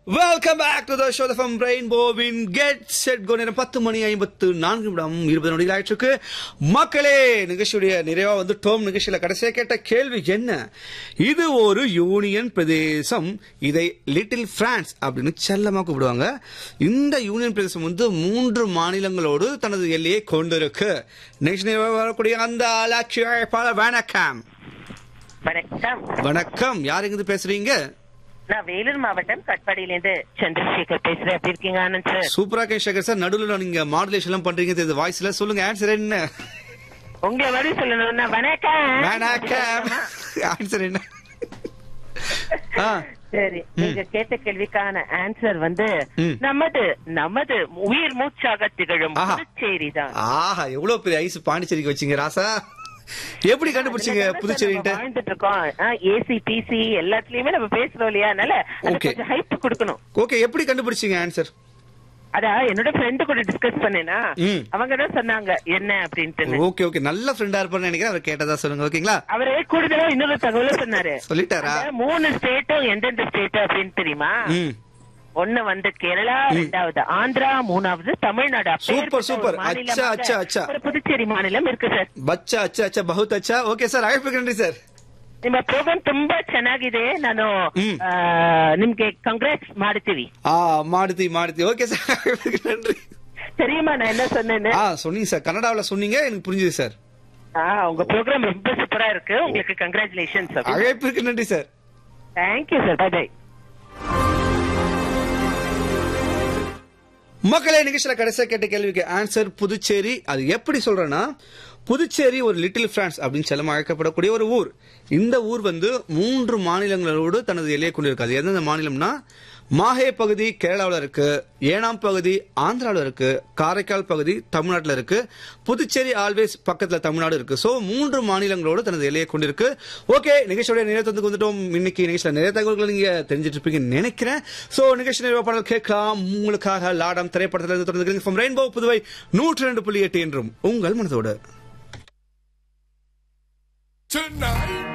Welcome back to the show from ரெயின்போவின் get set go நேரம் பத்து மணி ஐம்பத்து நான்கு நிமிடம் இருபது நொடிகள் ஆயிற்றுக்கு மக்களே நிகழ்ச்சியுடைய நிறைவா வந்து டோம் நிகழ்ச்சியில கடைசியா கேட்ட கேள்வி என்ன இது ஒரு யூனியன் பிரதேசம் இதை லிட்டில் பிரான்ஸ் அப்படின்னு செல்லமா கூப்பிடுவாங்க இந்த யூனியன் பிரதேசம் வந்து மூன்று மாநிலங்களோடு தனது எல்லையை கொண்டிருக்கு நெக்ஸ்ட் நிறைவா வரக்கூடிய அந்த அலட்சிய அழைப்பாளர் வணக்கம் வணக்கம் வணக்கம் யார் எங்கிருந்து பேசுறீங்க நான் வேலூர் மாவட்டம் கட்பாடியிலேருந்து சந்திரசேகர் பேசுறேன் எப்படி இருக்கீங்க ஆனந்த் சார் சூப்பரா கே சேகர் சார் நடுவில் நீங்க மாடுலேஷன் எல்லாம் பண்றீங்க தெரியுது வாய்ஸ்ல சொல்லுங்க ஆன்சர் என்ன உங்களை வழி சொல்லணும்னா வணக்கம் வணக்கம் ஆன்சர் என்ன ஆ, சரி நீங்க கேட்ட கேள்விக்கான ஆன்சர் வந்து ம். நமது நமது உயிர் மூச்சாக திகழும் ஆஹா. புதுச்சேரி தான் ஆஹா எவ்வளவு பெரிய ஐஸ் பாண்டிச்சேரிக்கு வச்சீங்க ராசா எப்படி கண்டுபிடிச்சீங்க புதுச்சேரின்ட்டு வாழ்ந்துட்டு இருக்கோம் ஏசி பிசி எல்லாத்துலயுமே நம்ம பேசுறோம் இல்லையா அதனால அதுக்கு Okay. கொஞ்சம் ஹைப் கொடுக்கணும் ஓகே எப்படி கண்டுபிடிச்சீங்க ஆன்சர் அதா என்னோட ஃப்ரெண்டு கூட டிஸ்கஸ் பண்ணேனா ம். அவங்க தான் சொன்னாங்க என்ன அப்படின்ட்டு ஓகே ஓகே நல்ல ஃப்ரெண்டா இருப்பான்னு நினைக்கிறேன் அவர் கேட்டதா சொல்லுங்க ஓகேங்களா அவரே கூடுதலா இன்னொரு தகவலும் சொன்னாரு சொல்லிட்டாரா அந்த மூணு ஸ்டேட்டும் எந்தெந்த ஸ்டேட் அப்படின்னு தெரியுமா ம் ஒண்ணு வந்து கேரளா ரெண்டாவது ஆந்திரா மூணாவது தமிழ்நாடு அப்பேற்பட்ட சூப்பர், சூப்பர். ஒரு மாநிலமாக அச்சா, அச்சா, அச்சா. ஒரு புதுச்சேரி மாநிலம் இருக்கு ಸರ್ ಬಚ್ಚಾ ಅಚ್ಚಾ ಅಚ್ಚಾ ಬಹುತ್ ಅಚ್ಚಾ ಓಕೆ ಸರ್ ಅழைப்புக்கு நன்றி ಸರ್ ನಿಮ್ಮ ಪ್ರೋಗ್ರಾಮ್ ತುಂಬಾ ಚೆನ್ನಾಗಿದೆ ನಾನು ಹ್ಮ್. ಆ, ನಿಮ್ಗೆ ಕಂಗ್ರಾಟ್ಸ್ ಮಾಡ್ತೀವಿ ஆ மாடுதி மாடுதி ஓகே சார் அழைப்புக்கு நன்றி தெரியுமா நான் என்ன சொன்னேன்னு ஆ சொன்னீங்க சார் கன்னடாவுல சொன்னீங்க எனக்கு புரிஞ்சுது சார் ஆ, உங்க ப்ரோக்ராம் ரொம்ப சூப்பரா இருக்கு உங்களுக்கு கங்க்ராச்சுலேஷன்ஸ் அழைப்பிற்கு நன்றி sir thank you sir bye bye மக்களே நிகழ்ச்சியில கடைசியா கேட்ட கேள்விக்கு ஆன்சர் புதுச்சேரி அது எப்படி சொல்றேன்னா புதுச்சேரி ஒரு லிட்டில் பிரான்ஸ் அப்படின்னு செல்லமா அழைக்கப்படக்கூடிய ஒரு ஊர் இந்த ஊர் வந்து மூன்று மாநிலங்களோடு தனது எல்லையை கொண்டிருக்கு அது எந்தெந்த மாநிலம்னா மாஹே பகுதி கேரளாவில் இருக்கு ஏனாம் பகுதி ஆந்திராவில் இருக்கு காரைக்கால் பகுதி தமிழ்நாட்டில் இருக்கு புதுச்சேரி ஆல்வேஸ் பக்கத்துல தமிழ்நாடு இருக்கு சோ மூன்று மாநிலங்களோடு தனது எல்லையை கொண்டிருக்கு ஓகே நிகழ்ச்சியோட நேரத்துக்கு வந்துட்டோம் இன்னைக்கு நிகழ்ச்சியில் நிறைய தகவல்களை நீங்க தெரிஞ்சிட்டு இருப்பீங்கன்னு நினைக்கிறேன் சோ நிகழ்ச்சி நிறைவு பாடல் கேட்கலாம் உங்களுக்காக லாடம் திரைப்படத்திலிருந்து தொடர்ந்து ஃப்ரம் ரெயின்போ புதுவை நூற்றி ரெண்டு புள்ளி எட்டு என்றும் உங்கள் மனதோடு Tonight